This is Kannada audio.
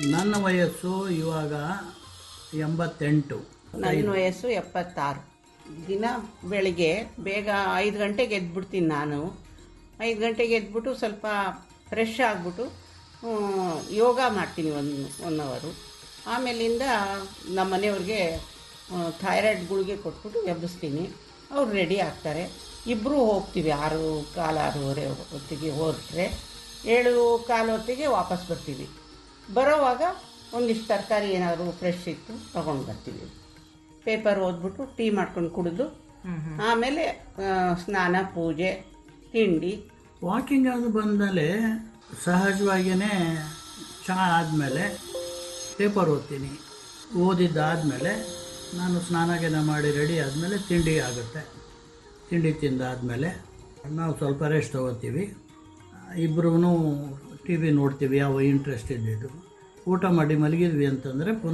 ನನ್ನ ವಯಸ್ಸು ಇವಾಗ ಎಂಬತ್ತೆಂಟು ನನ್ನ ವಯಸ್ಸು ಎಪ್ಪತ್ತಾರು ದಿನ ಬೆಳಿಗ್ಗೆ ಬೇಗ ಐದು ಗಂಟೆಗೆ ಎದ್ಬಿಡ್ತೀನಿ ನಾನು ಐದು ಗಂಟೆಗೆ ಎದ್ಬಿಟ್ಟು ಸ್ವಲ್ಪ ಫ್ರೆಶ್ ಆಗಿಬಿಟ್ಟು ಯೋಗ ಮಾಡ್ತೀನಿ ಒಂದು ಒನ್ ಅವರು ಆಮೇಲಿಂದ ನಮ್ಮ ಮನೆಯವ್ರಿಗೆ ಥೈರಾಯ್ಡ್ ಗುಳಿಗೆ ಕೊಟ್ಬಿಟ್ಟು ಎಬ್ಬಿಸ್ತೀನಿ ಅವ್ರು ರೆಡಿ ಆಗ್ತಾರೆ ಇಬ್ಬರು ಹೋಗ್ತೀವಿ ಆರು ಕಾಲು ಆರೂವರೆ ಹೊತ್ತಿಗೆ ಹೊರಟ್ರೆ ಏಳು ಕಾಲು ಹೊತ್ತಿಗೆ ವಾಪಸ್ ಬರ್ತೀವಿ ಬರೋವಾಗ ಒಂದಿಷ್ಟು ತರಕಾರಿ ಏನಾದರೂ ಫ್ರೆಶ್ ಇತ್ತು ತಗೊಂಡು ಬರ್ತೀವಿ ಪೇಪರ್ ಓದ್ಬಿಟ್ಟು ಟೀ ಮಾಡ್ಕೊಂಡು ಕುಡಿದು ಆಮೇಲೆ ಆ, ಸ್ನಾನ ಪೂಜೆ ತಿಂಡಿ ವಾಕಿಂಗ್ ಅದು ಬಂದಮೇಲೆ ಸಹಜವಾಗಿಯೇ ಚಹಾ ಆದಮೇಲೆ ಪೇಪರ್ ಓದ್ತೀನಿ ಓದಿದ್ದಾದಮೇಲೆ ನಾನು ಸ್ನಾನ ಗಿನ ಮಾಡಿ ರೆಡಿ ಆದಮೇಲೆ ತಿಂಡಿ ಆಗುತ್ತೆ ತಿಂಡಿ ತಿಂದಾದಮೇಲೆ ನಾವು ಸ್ವಲ್ಪ ರೆಸ್ಟ್ ತೊಗೋತೀವಿ ಇಬ್ಬರೂ ಟಿ ವಿ ನೋಡ್ತೀವಿ ಯಾವ ಇಂಟ್ರೆಸ್ಟ್ ಇದ್ದಿದ್ದು ಊಟ ಮಾಡಿ ಮಲಗಿದ್ವಿ ಅಂತಂದರೆ ಪುನಃ